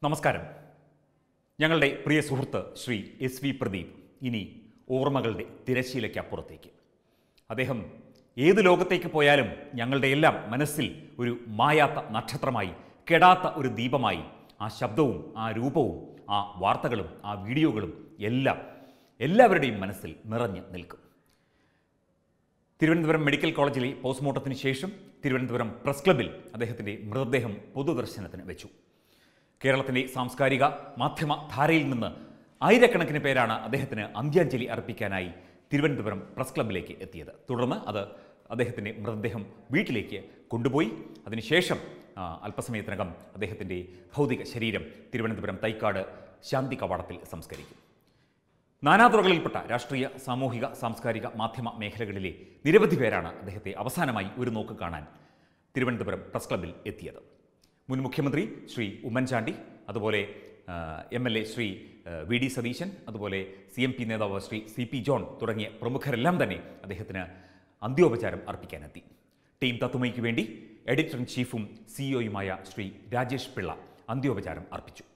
നമസ്കാരം ഞങ്ങളുടെ പ്രിയ സുഹൃത്ത് ശ്രീ എസ് വി പ്രദീപ് ഇനി ഓർമ്മകളുടെ തിരശീലയ്ക്കപ്പുറത്തേക്ക് അദ്ദേഹം ഏത് ലോകത്തേക്ക് പോയാലും ഞങ്ങളുടെ എല്ലാം മനസ്സിൽ ഒരു മായാത്ത നക്ഷത്രമായി കെടാത്ത ഒരു ദീപമായി ആ ശബ്ദവും ആ രൂപവും ആ വാർത്തകളും ആ വീഡിയോകളും എല്ലാം എല്ലാവരുടെയും മനസ്സിൽ നിറഞ്ഞു നിൽക്കും തിരുവനന്തപുരം മെഡിക്കൽ കോളേജിലെ പോസ്റ്റ്മോർട്ടത്തിന് ശേഷം തിരുവനന്തപുരം പ്രസ് ക്ലബ്ബിൽ അദ്ദേഹത്തിൻ്റെ മൃതദേഹം പൊതുദർശനത്തിന് വെച്ചു കേരളത്തിൻ്റെ സാംസ്കാരിക മാധ്യമ ധാരയിൽ നിന്ന് ആയിരക്കണക്കിന് പേരാണ് അദ്ദേഹത്തിന് അന്ത്യാഞ്ജലി അർപ്പിക്കാനായി തിരുവനന്തപുരം പ്രസ് ക്ലബ്ബിലേക്ക് എത്തിയത് തുടർന്ന് അത് അദ്ദേഹത്തിൻ്റെ മൃതദേഹം വീട്ടിലേക്ക് കൊണ്ടുപോയി അതിനുശേഷം ആ, അല്പസമയത്തിനകം അദ്ദേഹത്തിൻ്റെ ഭൗതിക ശരീരം തിരുവനന്തപുരം തൈക്കാട് ശാന്തി കവാടത്തിൽ സംസ്കരിക്കും നാനാതുറകളിൽപ്പെട്ട രാഷ്ട്രീയ സാമൂഹിക സാംസ്കാരിക മാധ്യമ മേഖലകളിലെ നിരവധി പേരാണ് അദ്ദേഹത്തെ അവസാനമായി ഒരു നോക്ക് കാണാൻ തിരുവനന്തപുരം പ്രസ് ക്ലബ്ബിൽ എത്തിയത് മുൻ മുഖ്യമന്ത്രി ശ്രീ ഉമ്മൻചാണ്ടി അതുപോലെ എം എൽ എ ശ്രീ ആ, വി ഡി സതീശൻ അതുപോലെ സി എം പി നേതാവ് ശ്രീ സി പി ജോൺ തുടങ്ങിയ പ്രമുഖരെല്ലാം തന്നെ അദ്ദേഹത്തിന് അന്ത്യോപചാരം അർപ്പിക്കാനെത്തി ടീം തത്തുമയ്ക്ക് വേണ്ടി എഡിറ്റർ ഇൻ ചീഫും സിഇഒയുമായ ശ്രീ രാജേഷ് പിള്ള അന്ത്യോപചാരം അർപ്പിച്ചു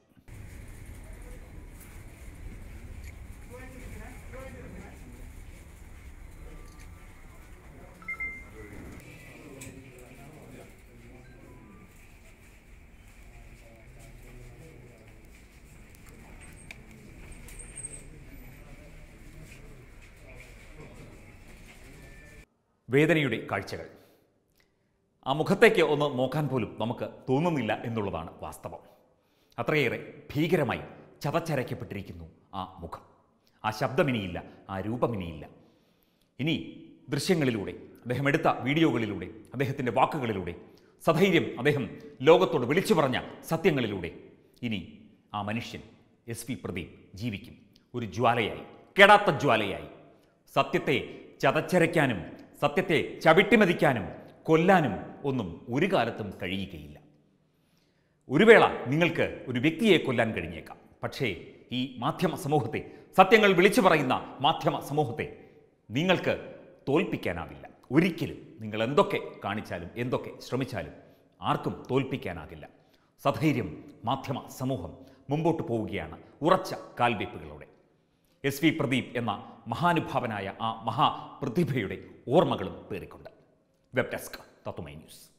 വേദനയുടെ കാഴ്ചകൾ ആ മുഖത്തേക്ക് ഒന്ന് നോക്കാൻ പോലും നമുക്ക് തോന്നുന്നില്ല എന്നുള്ളതാണ് വാസ്തവം അത്രയേറെ ഭീകരമായി ചതച്ചരയ്ക്കപ്പെട്ടിരിക്കുന്നു ആ മുഖം ആ ശബ്ദമിനിയില്ല ആ രൂപമിനിയില്ല ഇനി ദൃശ്യങ്ങളിലൂടെ അദ്ദേഹം എടുത്ത വീഡിയോകളിലൂടെ അദ്ദേഹത്തിൻ്റെ വാക്കുകളിലൂടെ സധൈര്യം അദ്ദേഹം ലോകത്തോട് വിളിച്ചു പറഞ്ഞ സത്യങ്ങളിലൂടെ ഇനി ആ മനുഷ്യൻ എസ് പി പ്രദീപ് ജീവിക്കും ഒരു ജ്വാലയായി കെടാത്ത ജ്വാലയായി സത്യത്തെ ചതച്ചരയ്ക്കാനും സത്യത്തെ ചവിട്ടിമതിക്കാനും കൊല്ലാനും ഒന്നും ഒരു കാലത്തും കഴിയുകയില്ല ഒരു വേള നിങ്ങൾക്ക് ഒരു വ്യക്തിയെ കൊല്ലാൻ കഴിഞ്ഞേക്കാം പക്ഷേ ഈ മാധ്യമ സമൂഹത്തെ സത്യങ്ങൾ വിളിച്ചു പറയുന്ന മാധ്യമ സമൂഹത്തെ നിങ്ങൾക്ക് തോൽപ്പിക്കാനാവില്ല ഒരിക്കലും നിങ്ങൾ എന്തൊക്കെ കാണിച്ചാലും എന്തൊക്കെ ശ്രമിച്ചാലും ആർക്കും തോൽപ്പിക്കാനാകില്ല സധൈര്യം മാധ്യമ സമൂഹം മുമ്പോട്ട് പോവുകയാണ് ഉറച്ച കാൽവയ്പ്പുകളോടെ എസ് വി പ്രദീപ് എന്ന മഹാനുഭാവനായ ആ മഹാപ്രതിഭയുടെ ഓർമ്മകളും പേറിക്കൊണ്ട് വെബ് ഡെസ്ക് തത്തുമൈ ന്യൂസ്